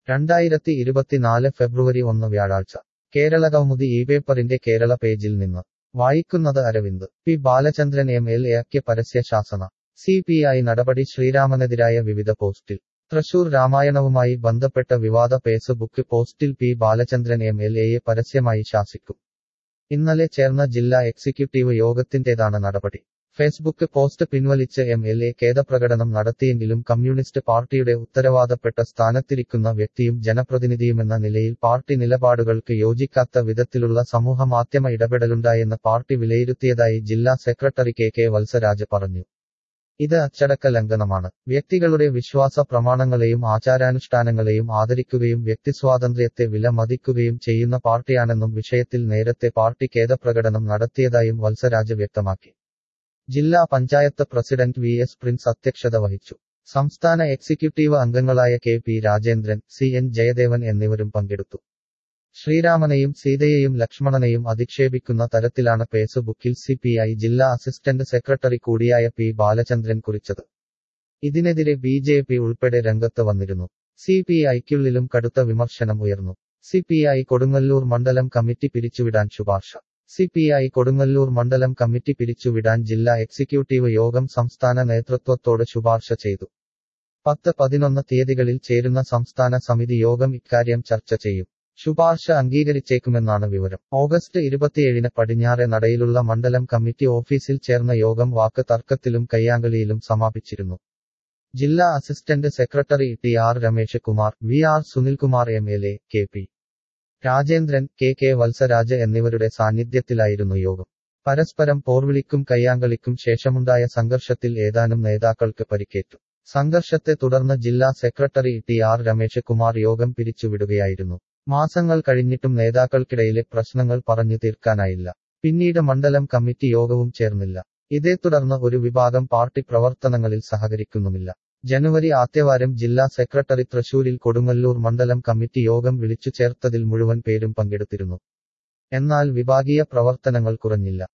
രണ്ടായിരത്തി ഇരുപത്തിനാല് ഫെബ്രുവരി ഒന്ന് വ്യാഴാഴ്ച കേരള കൗമുദി ഈ പേപ്പറിന്റെ കേരള പേജിൽ നിന്ന് വായിക്കുന്നത് Aravind P Balachandran M L എക്ക് പരസ്യ ശാസന സി പി ഐ നടപടി ശ്രീരാമനെതിരായ വിവിധ പോസ്റ്റിൽ തൃശൂർ രാമായണവുമായി ബന്ധപ്പെട്ട വിവാദ ഫേസ്ബുക്ക് പോസ്റ്റിൽ പി ബാലചന്ദ്രൻ എം എൽ എയെ പരസ്യമായി ശാസിക്കും ഇന്നലെ ചേർന്ന ജില്ലാ എക്സിക്യൂട്ടീവ് യോഗത്തിന്റേതാണ് നടപടി ഫേസ്ബുക്ക് പോസ്റ്റ് പിൻവലിച്ച് എം എൽ എ ഖേദപ്രകടനം നടത്തിയെങ്കിലും കമ്മ്യൂണിസ്റ്റ് പാർട്ടിയുടെ ഉത്തരവാദപ്പെട്ട സ്ഥാനത്തിരിക്കുന്ന വ്യക്തിയും ജനപ്രതിനിധിയുമെന്ന നിലയിൽ പാർട്ടി നിലപാടുകൾക്ക് യോജിക്കാത്ത വിധത്തിലുള്ള സമൂഹമാധ്യമ ഇടപെടലുണ്ടായെന്ന് പാർട്ടി വിലയിരുത്തിയതായി ജില്ലാ സെക്രട്ടറി കെ കെ വത്സരാജ് പറഞ്ഞു ഇത് അച്ചടക്ക ലംഘനമാണ് വ്യക്തികളുടെ വിശ്വാസ പ്രമാണങ്ങളെയും ആചാരാനുഷ്ഠാനങ്ങളെയും ആദരിക്കുകയും വ്യക്തിസ്വാതന്ത്ര്യത്തെ വില മതിക്കുകയും ചെയ്യുന്ന പാർട്ടിയാണെന്നും വിഷയത്തിൽ നേരത്തെ പാർട്ടി ഖേദപ്രകടനം നടത്തിയതായും വത്സരാജ് വ്യക്തമാക്കി ജില്ലാ panchayat president V S Prince അധ്യക്ഷത വഹിച്ചു സംസ്ഥാന എക്സിക്യൂട്ടീവ് അംഗങ്ങളായ K P Rajendran C N Jayadevan എന്നിവരും പങ്കെടുത്തു ശ്രീരാമനെയും സീതയെയും ലക്ഷ്മണനെയും അധിക്ഷേപിക്കുന്ന തരത്തിലാണ് ഫേസ്ബുക്കിൽ സി പി ഐ ജില്ലാ അസിസ്റ്റന്റ് സെക്രട്ടറി കൂടിയായ പി ബാലചന്ദ്രൻ കുറിച്ചത് ഇതിനെതിരെ ബി ജെ പി ഉൾപ്പെടെ രംഗത്ത് വന്നിരുന്നു സി പി ഐക്കുള്ളിലും കടുത്ത വിമർശനം ഉയർന്നു സി പി ഐ കൊടുങ്ങല്ലൂർ മണ്ഡലം കമ്മിറ്റി പിരിച്ചുവിടാൻ ശുപാർശ സി പി ഐ കൊടുങ്ങല്ലൂർ മണ്ഡലം കമ്മിറ്റി പിരിച്ചുവിടാൻ ജില്ലാ എക്സിക്യൂട്ടീവ് യോഗം സംസ്ഥാന നേതൃത്വത്തോട് ശുപാർശ ചെയ്തു പത്ത് പതിനൊന്ന് തീയതികളിൽ ചേരുന്ന സംസ്ഥാന സമിതി യോഗം ഇക്കാര്യം ചർച്ച ചെയ്യും ശുപാർശ അംഗീകരിച്ചേക്കുമെന്നാണ് വിവരം ഓഗസ്റ്റ് ഇരുപത്തിയേഴിന് പടിഞ്ഞാറെ നടയിലുള്ള മണ്ഡലം കമ്മിറ്റി ഓഫീസിൽ ചേർന്ന യോഗം വാക്ക് തർക്കത്തിലും കയ്യാങ്കളിയിലും സമാപിച്ചിരുന്നു ജില്ലാ assistant secretary T R Ramesh Kumar V R Sunilkumar M L A K P Rajendran K K Valsaraj എന്നിവരുടെ സാന്നിധ്യത്തിലായിരുന്നു യോഗം പരസ്പരം പോർവിളിക്കും കയ്യാങ്കളിക്കും ശേഷമുണ്ടായ സംഘർഷത്തിൽ ഏതാനും നേതാക്കൾക്ക് പരിക്കേറ്റു സംഘർഷത്തെ തുടർന്ന് ജില്ലാ secretary T R Ramesh Kumar യോഗം പിരിച്ചുവിടുകയായിരുന്നു മാസങ്ങൾ കഴിഞ്ഞിട്ടും നേതാക്കൾക്കിടയിലെ പ്രശ്നങ്ങൾ പറഞ്ഞു തീർക്കാനായില്ല പിന്നീട് മണ്ഡലം കമ്മിറ്റി യോഗവും ചേർന്നില്ല ഇതേ തുടർന്ന് ഒരു വിഭാഗം പാർട്ടി പ്രവർത്തനങ്ങളിൽ സഹകരിക്കുന്നുമില്ല ജനുവരി ആദ്യവാരം ജില്ലാ സെക്രട്ടറി തൃശൂരിൽ കൊടുങ്ങല്ലൂർ മണ്ഡലം കമ്മിറ്റി യോഗം വിളിച്ചു ചേർത്തതിൽ മുഴുവൻ പേരും പങ്കെടുത്തിരുന്നു എന്നാൽ വിഭാഗീയ പ്രവർത്തനങ്ങൾ കുറഞ്ഞില്ല